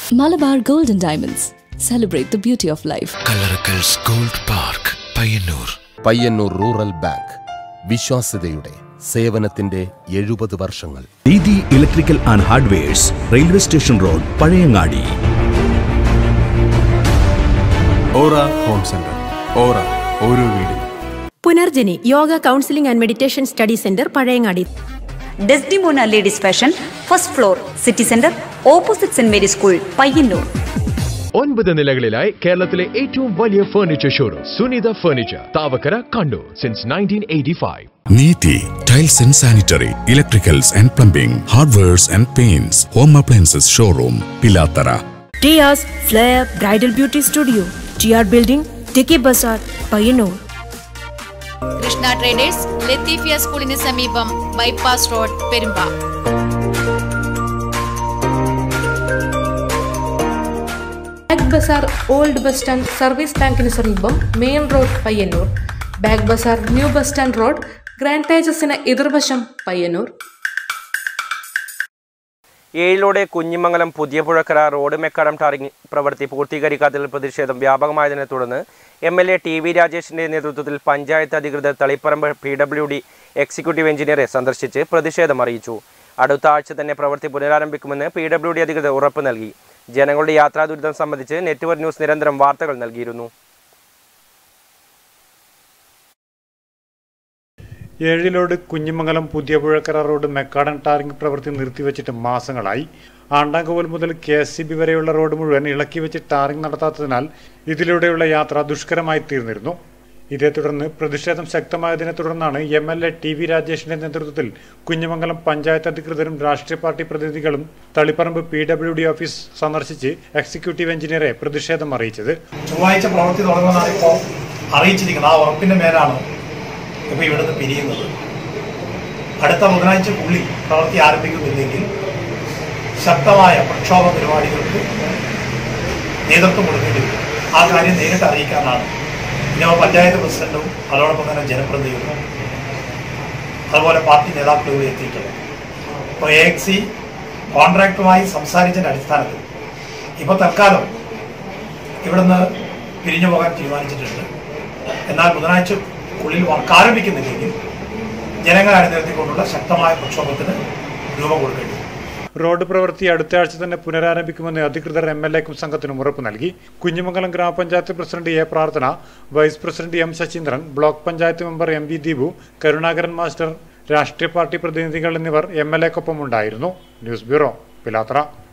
Malabar Gold and Diamonds. Celebrate the beauty of life. Kallarakkals gold park Payyannur Payyannur rural bank വിശ്വാസ്യതയുടെ സേവനത്തിന്റെ എഴുപത് വർഷങ്ങൾ Didi electrical and hardwares railway station road Pazhayangadi aura home centre aura ഓരോ വീടും Punarjani yoga counselling and meditation study centre Pazhayangadi Desdemona ladies fashion first floor city centre opposite saint Mary school Payyannur ഒൻപത് നിലകളിലായി കേരളത്തിലെ ഏറ്റവും വലിയ furniture showroom Sunitha furniture Thavakkara Kannur since nineteen eighty five Neethi tiles and sanitary electricals and plumbing hardwares and paints home appliances showroom Pilathara Tia's flair bridal beauty studio T R building Tikki bazaar Payyannur Krishna traders Latheefiya സ്കൂളിന് സമീപം bypass road Perumba bag bazaar old bus stand service ബാങ്കിന് സമീപം main road Payyannur bag bazaar new bus stand road grand തേജസിന് എതിർവശം പയ്യന്നൂർ ഏഴിലൂടെ കുഞ്ഞിമംഗലം പുതിയ Puzhakkara road macadam tarring പ്രവൃത്തി പൂർത്തീകരിക്കാത്തതിൽ പ്രതിഷേധം വ്യാപകമായതിനെ തുടർന്ന് M L A T V രാജേഷിന്റെ നേതൃത്വത്തിൽ പഞ്ചായത്ത് അധികൃതർ Taliparamba P W D executive എഞ്ചിനീയറെ സന്ദർശിച്ച് പ്രതിഷേധം അറിയിച്ചു അടുത്ത ആഴ്ച തന്നെ പ്രവൃത്തി പുനരാരംഭിക്കുമെന്ന് പി ഡബ്ല്യു ഡി അധികൃതർ ഉറപ്പ് നൽകി ജനങ്ങളുടെ യാത്രാ ദുരിതം സംബന്ധിച്ച് നെറ്റ്വർക്ക് ന്യൂസ് നിരന്തരം വാർത്തകൾ നൽകിയിരുന്നു ഏഴിലോട് കുഞ്ഞിമംഗലം പുതിയ പുഴക്കര റോഡ് മെക്കാടൻ ടാറിംഗ് പ്രവൃത്തി നിർത്തിവെച്ചിട്ട് മാസങ്ങളായി ആണ്ടാങ്കോൽ മുതൽ കെ എസ് സി ബി വരെയുള്ള റോഡ് മുഴുവൻ ഇളക്കി വെച്ച് ടാറിംഗ് നടത്താത്തതിനാൽ ഇതിലൂടെയുള്ള യാത്ര ദുഷ്കരമായി തീർന്നിരുന്നു ഇതേ തുടർന്ന് പ്രതിഷേധം ശക്തമായതിനെ തുടർന്നാണ് M L A T V രാജേഷിന്റെ നേതൃത്വത്തിൽ കുഞ്ഞിമംഗലം പഞ്ചായത്ത് അധികൃതരും രാഷ്ട്രീയ പാർട്ടി പ്രതിനിധികളും Taliparamba P W D office സന്ദർശിച്ച് എക്സിക്യൂട്ടീവ് എഞ്ചിനീയറെ പ്രതിഷേധം അറിയിച്ചത് ചൊവ്വാഴ്ച പ്രവൃത്തി തുടങ്ങുമെന്നാണ് ഇപ്പോൾ അറിയിച്ചിരിക്കുന്നത് ആ ഉറപ്പിന്റെ മേലാണ് ഇപ്പോൾ ഇവിടുന്ന് പിരിയുന്നത് അടുത്ത ബുധനാഴ്ചക്കുള്ളിൽ പ്രവൃത്തി ആരംഭിക്കുന്നില്ലെങ്കിൽ ശക്തമായ പ്രക്ഷോഭ പരിപാടികൾക്ക് നേതൃത്വം കൊടുക്കേണ്ടി വരും ആ കാര്യം നേരിട്ട് അറിയിക്കാനാണ് ഇന്നോ പഞ്ചായത്ത് പ്രസിഡന്റും അതോടൊപ്പം തന്നെ ജനപ്രതിനിധികളും അതുപോലെ പാർട്ടി നേതാക്കളും ഇവിടെ എത്തിയിട്ടുള്ളത് അപ്പോൾ എ എക്സി കോൺട്രാക്ടുമായി സംസാരിച്ചതിന്റെ അടിസ്ഥാനത്തിൽ ഇപ്പോൾ തൽക്കാലം ഇവിടുന്ന് പിരിഞ്ഞു പോകാൻ തീരുമാനിച്ചിട്ടുണ്ട് എന്നാൽ ബുധനാഴ്ചക്കുള്ളിൽ വർക്ക് ആരംഭിക്കുന്നില്ലെങ്കിൽ ജനങ്ങളെ അണിനിരത്തിക്കൊണ്ടുള്ള ശക്തമായ പ്രക്ഷോഭത്തിന് രൂപം കൊടുക്കേണ്ടി വരും. റോഡ് പ്രവൃത്തി അടുത്ത ആഴ്ച തന്നെ പുനരാരംഭിക്കുമെന്ന് അധികൃതർ എം എൽ എക്കും സംഘത്തിനും ഉറപ്പ് നൽകി കുഞ്ഞിമംഗലം ഗ്രാമപഞ്ചായത്ത് പ്രസിഡന്റ് എ പ്രാർത്ഥന vice president M Saseendran block panchayat member M V Deepu Karunakaran master രാഷ്ട്രീയ പാർട്ടി പ്രതിനിധികൾ എന്നിവർ എം എൽ എക്കൊപ്പം ഉണ്ടായിരുന്നു ന്യൂസ് ബ്യൂറോ പിലാത്ര